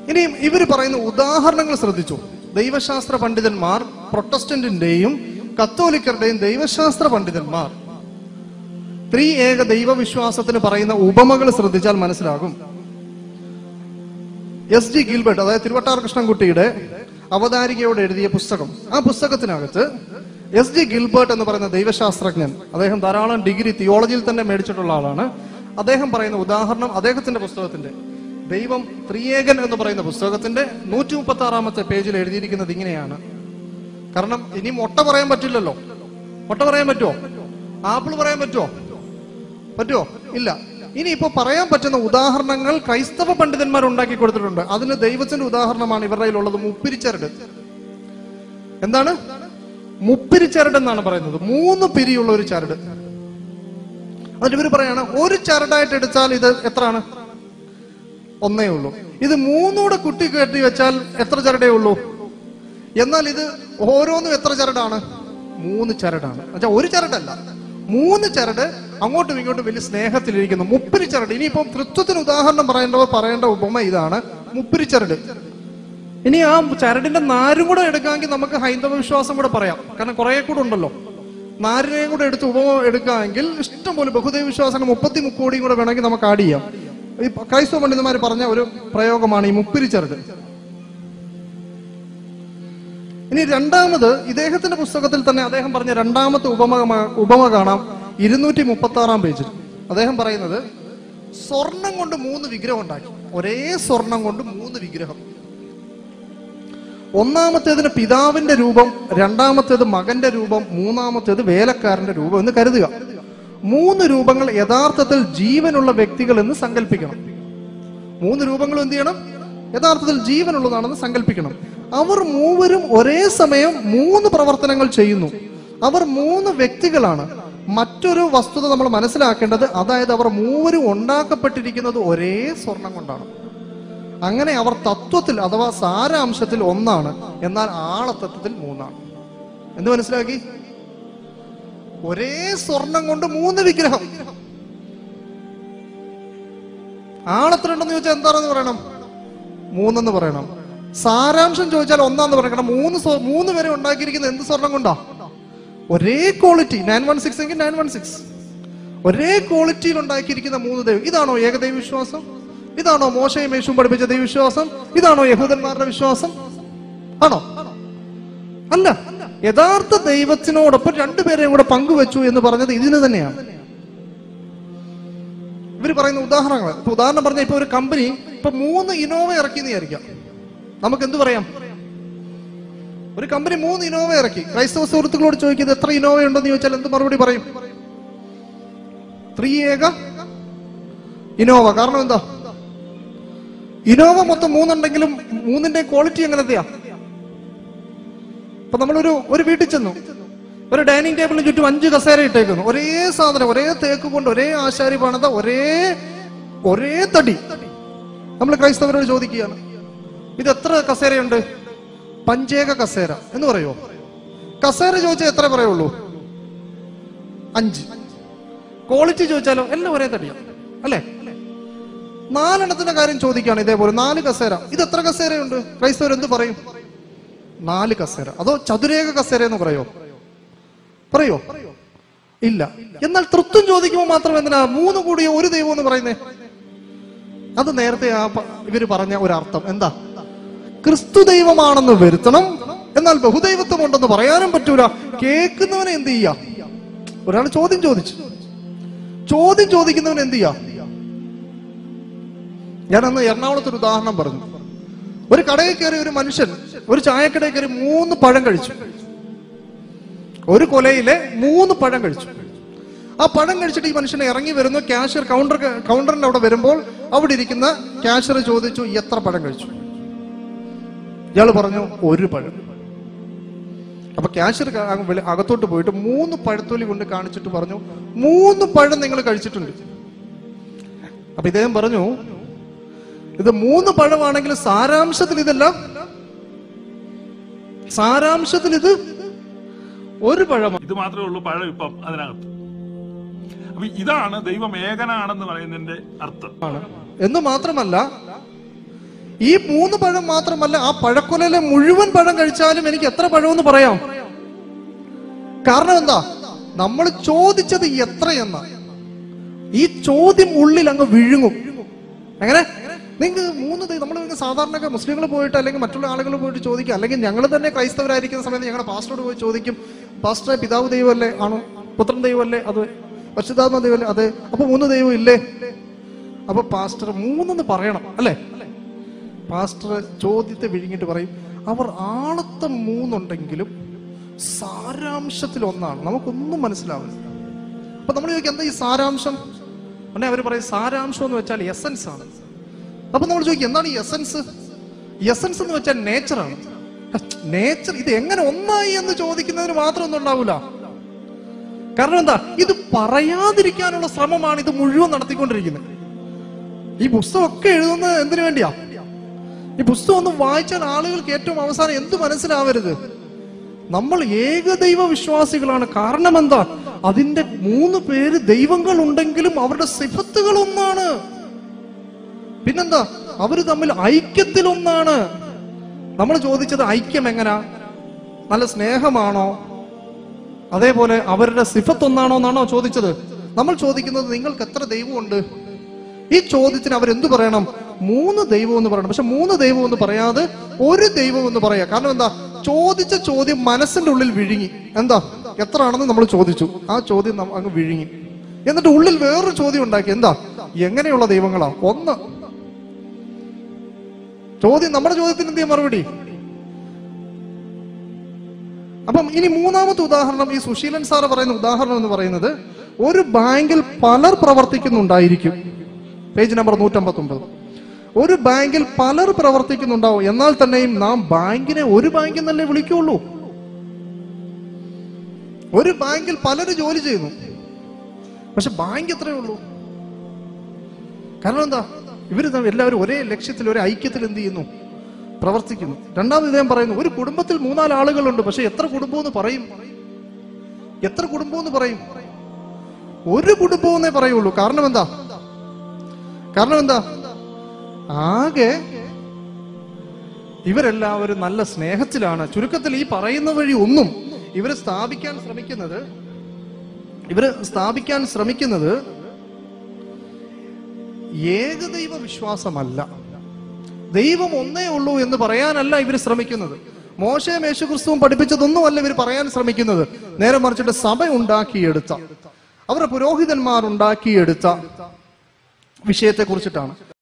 ഇനി ഇവർ പറയുന്ന ഉദാഹരണങ്ങൾ ശ്രദ്ധിച്ചു ദൈവശാസ്ത്ര പണ്ഡിതന്മാർ പ്രൊട്ടസ്റ്റന്റിന്റെയും കത്തോലിക്കരുടെയും ദൈവശാസ്ത്ര പണ്ഡിതന്മാർ ത്രീ ഏക ദൈവവിശ്വാസത്തിന് പറയുന്ന ഉപമകൾ ശ്രദ്ധിച്ചാൽ മനസ്സിലാകും എസ് ജി ഗിൽബർട്ട് അതായത് തിരുവട്ടാർ കൃഷ്ണൻകുട്ടിയുടെ അവതാരികയോട് എഴുതിയ പുസ്തകം ആ പുസ്തകത്തിനകത്ത് എസ് ജി ഗിൽബർട്ട് എന്ന് പറയുന്ന ദൈവശാസ്ത്രജ്ഞൻ അദ്ദേഹം ധാരാളം ഡിഗ്രി തിയോളജിയിൽ തന്നെ മേടിച്ചിട്ടുള്ള ആളാണ് അദ്ദേഹം പറയുന്ന ഉദാഹരണം അദ്ദേഹത്തിന്റെ പുസ്തകത്തിന്റെ ദൈവം ത്രിയേകൻ എന്ന് പറയുന്ന പുസ്തകത്തിന്റെ നൂറ്റി മുപ്പത്തി ആറാമത്തെ പേജിൽ എഴുതിയിരിക്കുന്നത് ഇങ്ങനെയാണ് കാരണം ഇനി മുട്ട പറയാൻ പറ്റില്ലല്ലോ മുട്ട പറയാൻ പറ്റുമോ ആപ്പിൾ പറയാൻ പറ്റുമോ പറ്റുമോ ഇല്ല ഇനി ഇപ്പൊ പറയാൻ പറ്റുന്ന ഉദാഹരണങ്ങൾ ക്രൈസ്തവ പണ്ഡിതന്മാർ ഉണ്ടാക്കി കൊടുത്തിട്ടുണ്ട് അതിന് ദൈവത്തിന്റെ ഉദാഹരണമാണ് ഇവരുടെ കയ്യിലുള്ളത് മുപ്പിരിച്ചരട് എന്താണ് മുപ്പിരിച്ചരട് എന്നാണ് പറയുന്നത് മൂന്ന് പിരിയുള്ള ഒരു ചരട് എന്നിട്ട് ഇവർ പറയാണ് ഒരു ചരടായിട്ട് എടുത്താൽ ഇത് എത്രയാണ് ഒന്നേ ഉള്ളൂ ഇത് മൂന്നൂടെ കുട്ടി കെട്ടി വെച്ചാൽ എത്ര ചരടേ ഉള്ളൂ എന്നാൽ ഇത് ഓരോന്നും എത്ര ചരടാണ് മൂന്ന് ചരടാണ് എന്നുവെച്ചാൽ ഒരു ചരടല്ല മൂന്ന് ചരട് അങ്ങോട്ടും ഇങ്ങോട്ടും വലിയ സ്നേഹത്തിലിരിക്കുന്നു മുപ്പിരി ചരട് ഇനിയിപ്പം തൃത്വത്തിന് ഉദാഹരണം പറയേണ്ടവർ പറയേണ്ട ഉപമ ഇതാണ് മുപ്പിരി ചരട് ഇനി ആ ചരടിന്റെ നാരും കൂടെ എടുക്കാമെങ്കിൽ നമുക്ക് ഹൈന്ദവ വിശ്വാസം കൂടെ പറയാം കാരണം കുറെ കൂടെ ഉണ്ടല്ലോ നാരിനെയും കൂടെ എടുത്ത് ഉപമ എടുക്കാമെങ്കിൽ ഇഷ്ടം പോലെ ബഹുദൈവ വിശ്വാസം മുപ്പത്തി മുക്കോടിയും കൂടെ വേണമെങ്കിൽ നമുക്ക് ആഡ് ചെയ്യാം ഈ ക്രൈസ്തവ പണ്ഡിതന്മാർ പറഞ്ഞ ഒരു പ്രയോഗമാണ് ഈ മുപ്പിരി ചരട് ഇനി രണ്ടാമത് ഇദ്ദേഹത്തിന്റെ പുസ്തകത്തിൽ തന്നെ അദ്ദേഹം പറഞ്ഞ രണ്ടാമത്തെ ഉപമ ഉപമ കാണാം ഇരുന്നൂറ്റി മുപ്പത്തി ആറാം പേജിൽ അദ്ദേഹം പറയുന്നത് സ്വർണം കൊണ്ട് മൂന്ന് വിഗ്രഹം ഉണ്ടാക്കി ഒരേ സ്വർണം കൊണ്ട് മൂന്ന് വിഗ്രഹം ഒന്നാമത്തേതിന് പിതാവിന്റെ രൂപം രണ്ടാമത്തേത് മകന്റെ രൂപം മൂന്നാമത്തേത് വേലക്കാരന്റെ രൂപം എന്ന് കരുതുക മൂന്ന് രൂപങ്ങൾ യഥാർത്ഥത്തിൽ ജീവനുള്ള വ്യക്തികൾ എന്ന് സങ്കല്പിക്കണം മൂന്ന് രൂപങ്ങളും എന്ത് ചെയ്യണം യഥാർത്ഥത്തിൽ ജീവനുള്ളതാണെന്ന് സങ്കല്പിക്കണം അവർ മൂവരും ഒരേ സമയം മൂന്ന് പ്രവർത്തനങ്ങൾ ചെയ്യുന്നു അവർ മൂന്ന് വ്യക്തികളാണ് മറ്റൊരു വസ്തുത നമ്മൾ മനസ്സിലാക്കേണ്ടത് അതായത് അവർ മൂവരും ഉണ്ടാക്കപ്പെട്ടിരിക്കുന്നത് ഒരേ സ്വർണം കൊണ്ടാണ് അങ്ങനെ അവർ തത്വത്തിൽ അഥവാ സാരാംശത്തിൽ ഒന്നാണ് എന്നാൽ ആളത്തത്വത്തിൽ മൂന്നാണ് എന്ത് മനസ്സിലാക്കി ഒരേ സ്വർണം കൊണ്ട് മൂന്ന് വിഗ്രഹം ആളെത്ര ഉണ്ടെന്ന് ചോദിച്ചാൽ എന്താണെന്ന് പറയണം മൂന്നെന്ന് പറയണം സാരാംശം ചോദിച്ചാൽ ഒന്നാന്ന് പറയണം മൂന്ന് സ്വ- മൂന്ന് പേരെ ഉണ്ടാക്കിയിരിക്കുന്നത് എന്ത് സ്വർണം കൊണ്ടാ ഒരേ ക്വാളിറ്റി നയൻ വൺ സിക്സ് എങ്കിൽ നയൻ വൺ സിക്സ് ഒരേ ക്വാളിറ്റിയിൽ ഉണ്ടാക്കിയിരിക്കുന്ന മൂന്ന് ദൈവം ഇതാണോ ഏകദൈവ വിശ്വാസം ഇതാണോ മോശയും യേശുവും പഠിപ്പിച്ച ദൈവവിശ്വാസം ഇതാണോ യഹൂദന്മാരുടെ വിശ്വാസം ആണോ അല്ല യഥാർത്ഥ ദൈവത്തിനോടൊപ്പം രണ്ടുപേരെയും കൂടെ പങ്കുവെച്ചു എന്ന് പറഞ്ഞത് ഇതിന് തന്നെയാണ് ഇവർ പറയുന്ന ഉദാഹരണങ്ങൾ ഇപ്പൊ ഉദാഹരണം പറഞ്ഞ ഇപ്പൊ ഒരു കമ്പനി ഇപ്പൊ മൂന്ന് ഇനോവ ഇറക്കി എന്ന് വിചാരിക്കാം നമുക്ക് എന്ത് പറയാം ഒരു കമ്പനി മൂന്ന് ഇനോവ ഇറക്കി ക്രൈസ്തവ സുഹൃത്തുക്കളോട് ചോദിക്കുന്നത് എത്ര ഇനോവ ഉണ്ടെന്ന് ചോദിച്ചാൽ എന്ത് മറുപടി പറയും ത്രിയേക ഇനോവ കാരണം എന്താ ഇനോവ മൊത്തം മൂന്നുണ്ടെങ്കിലും മൂന്നിന്റെ ക്വാളിറ്റി എങ്ങനത്തെയാ ഇപ്പൊ നമ്മളൊരു ഒരു വീട്ടിൽ ചെന്നു ഒരു ഡൈനിങ് ടേബിളിന് ചുറ്റും അഞ്ച് കസേര ഇട്ടേക്കുന്നു ഒരേ സാധനം ഒരേ തേക്ക് കൊണ്ട് ഒരേ ആശാരി പണിത ഒരേ ഒരേ തടി നമ്മൾ ക്രൈസ്തവരോട് ചോദിക്കുകയാണ് ഇത് എത്ര കസേരയുണ്ട് പഞ്ചേക കസേര എന്ന് പറയുമോ കസേര ചോദിച്ചാൽ എത്ര പറയുള്ളൂ അഞ്ച് ക്വാളിറ്റി ചോദിച്ചാലോ എല്ലാം ഒരേ തടിയാണ് അല്ലേ നാലെണ്ണത്തിന്റെ കാര്യം ചോദിക്കുകയാണ് ഇതേപോലെ നാല് കസേര ഇത് എത്ര കസേരയുണ്ട് ക്രൈസ്തവർ എന്ത് പറയും നാല് കസേര അതോ ചതുരേക കസേര എന്ന് പറയോ പറയോ ഇല്ല എന്നാൽ തൃത്വം ചോദിക്കുമ്പോൾ മാത്രം എന്തിനാ മൂന്ന് കൂടിയ ഒരു ദൈവം എന്ന് പറയുന്നേ അത് നേരത്തെ ആ പ- ഇവര് പറഞ്ഞ ഒരർത്ഥം എന്താ ക്രിസ്തു ദൈവമാണെന്ന് വരുത്തണം എന്നാൽ ബഹുദൈവത്വം ഉണ്ടെന്ന് പറയാനും പറ്റൂല കേൾക്കുന്നവനെ എന്ത് ചെയ്യാ ഒരാൾ ചോദ്യം ചോദിച്ചു ചോദ്യം ചോദിക്കുന്നവൻ എന്ത് ചെയ്യാ ഞാനന്ന് എറണാകുളത്ത് ഒരു ഉദാഹരണം പറഞ്ഞു ഒരു കടയിൽ കയറി ഒരു മനുഷ്യൻ ഒരു ചായക്കടയിൽ കയറി മൂന്ന് പഴം കഴിച്ചു ഒരു കൊലയിലെ മൂന്ന് പഴം കഴിച്ചു ആ പഴം കഴിച്ചിട്ട് ഈ മനുഷ്യനെ ഇറങ്ങി വരുന്നു ക്യാഷ്യർ കൗണ്ടർ കൗണ്ടറിന്റെ അവിടെ വരുമ്പോൾ അവിടെ ഇരിക്കുന്ന ക്യാഷ്യർ ചോദിച്ചു എത്ര പഴം കഴിച്ചു ഇയാൾ പറഞ്ഞു ഒരു പഴം അപ്പൊ ക്യാഷ്യർ ക- അങ്ങ് വെളി- അകത്തോട്ട് പോയിട്ട് മൂന്ന് പഴത്തൊലി കൊണ്ട് കാണിച്ചിട്ട് പറഞ്ഞു മൂന്ന് പഴം നിങ്ങൾ കഴിച്ചിട്ടുണ്ട് അപ്പൊ ഇദ്ദേഹം പറഞ്ഞു ഇത് മൂന്ന് പഴമാണെങ്കിൽ സാരാംശത്തിൽ ഇതല്ല സാരാംശത്തിൽ ഇത് ഒരു പഴമാണ് ഇത് മാത്രമേ ഉള്ളൂ പഴം ഇപ്പം അതിനകത്ത് അപ്പൊ ഇതാണ് ദൈവം ഏകനാണെന്ന് പറയുന്നതിന്റെ അർത്ഥം എന്ന് മാത്രമല്ല ഈ മൂന്ന് പഴം മാത്രമല്ല ആ പഴക്കൊലയിലെ മുഴുവൻ പഴം കഴിച്ചാലും എനിക്ക് എത്ര പഴമെന്ന് പറയാം കാരണം എന്താ നമ്മൾ ചോദിച്ചത് എത്രയെന്ന ഈ ചോദ്യം ഉള്ളിൽ അങ്ങ് വിഴുങ്ങും എങ്ങനെ നിങ്ങൾക്ക് മൂന്ന് ദൈവം നമ്മൾ സാധാരണ മുസ്ലിങ്ങൾ പോയിട്ട് അല്ലെങ്കിൽ മറ്റുള്ള ആളുകൾ പോയിട്ട് ചോദിക്കുക അല്ലെങ്കിൽ ഞങ്ങൾ തന്നെ ക്രൈസ്തവരായിരിക്കുന്ന സമയത്ത് ഞങ്ങളുടെ പാസ്റ്ററോട് പോയി ചോദിക്കും പാസ്റ്ററെ പിതാവ് ദൈവമല്ലേ ആണോ പുത്രൻ ദൈവമല്ലേ അത് പരിശുദ്ധാത്മ ദൈവമല്ലേ അതെ അപ്പൊ മൂന്ന് ദൈവം ഇല്ലേ അപ്പൊ പാസ്റ്റർ മൂന്നെന്ന് പറയണം അല്ലേ പാസ്റ്റർ ചോദ്യത്തെ വിഴുങ്ങിട്ട് പറയും അവർ ആളത്തെ മൂന്നുണ്ടെങ്കിലും സാരാംശത്തിൽ ഒന്നാണ് നമുക്കൊന്നും മനസ്സിലാവില്ല അപ്പൊ നമ്മൾ ചോദിക്കും എന്താ ഈ സാരാംശം ഉടനെ അവർ പറയും സാരാംശം എന്ന് വെച്ചാൽ എസൻസ് ആണ് അപ്പൊ നമ്മൾ ചോദിക്കും എന്താണ് ഈ എസൻസ് എസൻസ് എന്ന് വെച്ചാൽ നേച്ചറാണ് നേച്ചർ ഇത് എങ്ങനെ ഒന്നായി എന്ന് ചോദിക്കുന്നതിന് മാത്രം ഒന്നും ഉണ്ടാവൂല കാരണം എന്താ ഇത് പറയാതിരിക്കാനുള്ള ശ്രമമാണ് ഇത് മുഴുവൻ നടത്തിക്കൊണ്ടിരിക്കുന്നത് ഈ പുസ്തകമൊക്കെ എഴുതുന്നത് എന്തിനു വേണ്ടിയാ ഈ പുസ്തകം ഒന്ന് വായിച്ചാൽ ആളുകൾക്ക് ഏറ്റവും അവസാനം എന്ത് മനസ്സിലാവരുത് നമ്മൾ ഏകദൈവ വിശ്വാസികളാണ് കാരണം എന്താ അതിന്റെ മൂന്ന് പേര് ദൈവങ്ങൾ ഉണ്ടെങ്കിലും അവരുടെ സിഫത്തുകൾ ഒന്നാണ് പിന്നെന്താ അവര് തമ്മിൽ ഐക്യത്തിൽ ഒന്നാണ് നമ്മൾ ചോദിച്ചത് ഐക്യം എങ്ങനാ നല്ല സ്നേഹമാണോ അതേപോലെ അവരുടെ സിഫത്ത് ഒന്നാണോ എന്നാണോ ചോദിച്ചത് നമ്മൾ ചോദിക്കുന്നത് നിങ്ങൾക്ക് എത്ര ദൈവമുണ്ട് ഈ ചോദ്യത്തിന് അവരെന്തു പറയണം മൂന്ന് ദൈവം എന്ന് പറയണം പക്ഷെ മൂന്ന് ദൈവം എന്ന് പറയാതെ ഒരു ദൈവം എന്ന് പറയാ കാരണം എന്താ ചോദിച്ച ചോദ്യം മനസ്സിന്റെ ഉള്ളിൽ വിഴുങ്ങി എന്താ എത്ര ആണെന്ന് നമ്മൾ ചോദിച്ചു ആ ചോദ്യം നമ്മ- അങ്ങ് വിഴുങ്ങി എന്നിട്ട് ഉള്ളിൽ വേറൊരു ചോദ്യം ഉണ്ടാക്കി എന്താ എങ്ങനെയുള്ള ദൈവങ്ങളാ ഒന്ന് ചോദ്യം നമ്മുടെ ചോദ്യത്തിന് എന്ത് ചെയ്യാൻ മറുപടി അപ്പം ഇനി മൂന്നാമത്തെ ഉദാഹരണം ഈ സുശീലൻ സാറ് പറയുന്ന ഉദാഹരണം എന്ന് പറയുന്നത് ഒരു ബാങ്കിൽ പലർ പ്രവർത്തിക്കുന്നുണ്ടായിരിക്കും പേജ് നമ്പർ നൂറ്റമ്പത്തി ഒമ്പത് ഒരു ബാങ്കിൽ പലർ പ്രവർത്തിക്കുന്നുണ്ടാവും എന്നാൽ തന്നെയും നാം ബാങ്കിനെ ഒരു ബാങ്കിൽ നിന്നല്ലേ വിളിക്കുള്ളൂ ഒരു ബാങ്കിൽ പലര് ജോലി ചെയ്യുന്നു പക്ഷെ ബാങ്ക് എത്രയേ ഉള്ളൂ കാരണം എന്താ ഇവര് തമ്മിൽ എല്ലാവരും ഒരേ ലക്ഷ്യത്തിൽ ഒരേ ഐക്യത്തിൽ എന്ത് ചെയ്യുന്നു പ്രവർത്തിക്കുന്നു രണ്ടാമത് ഇദ്ദേഹം പറയുന്നു ഒരു കുടുംബത്തിൽ മൂന്നാല് ആളുകളുണ്ട് പക്ഷെ എത്ര കുടുംബം എന്ന് പറയും എത്ര കുടുംബം എന്ന് പറയും ഒരു കുടുംബം എന്നേ പറയുള്ളൂ കാരണം എന്താ കാരണം എന്താ ആകെ ഇവരെല്ലാവരും നല്ല സ്നേഹത്തിലാണ് ചുരുക്കത്തിൽ ഈ പറയുന്ന വഴി ഒന്നും ഇവര് സ്ഥാപിക്കാൻ ശ്രമിക്കുന്നത് ഇവര് സ്ഥാപിക്കാൻ ശ്രമിക്കുന്നത് ഏകദൈവ വിശ്വാസമല്ല ദൈവം ഒന്നേ ഉള്ളൂ എന്ന് പറയാനല്ല ഇവർ ശ്രമിക്കുന്നത് മോശയും യേശുക്രിസ്തുവും പഠിപ്പിച്ചതൊന്നുമല്ല ഇവർ പറയാൻ ശ്രമിക്കുന്നത് നേരെ മറിച്ചിട്ട് സഭ ഉണ്ടാക്കിയെടുത്ത അവരുടെ പുരോഹിതന്മാർ ഉണ്ടാക്കിയെടുത്ത വിഷയത്തെ കുറിച്ചിട്ടാണ്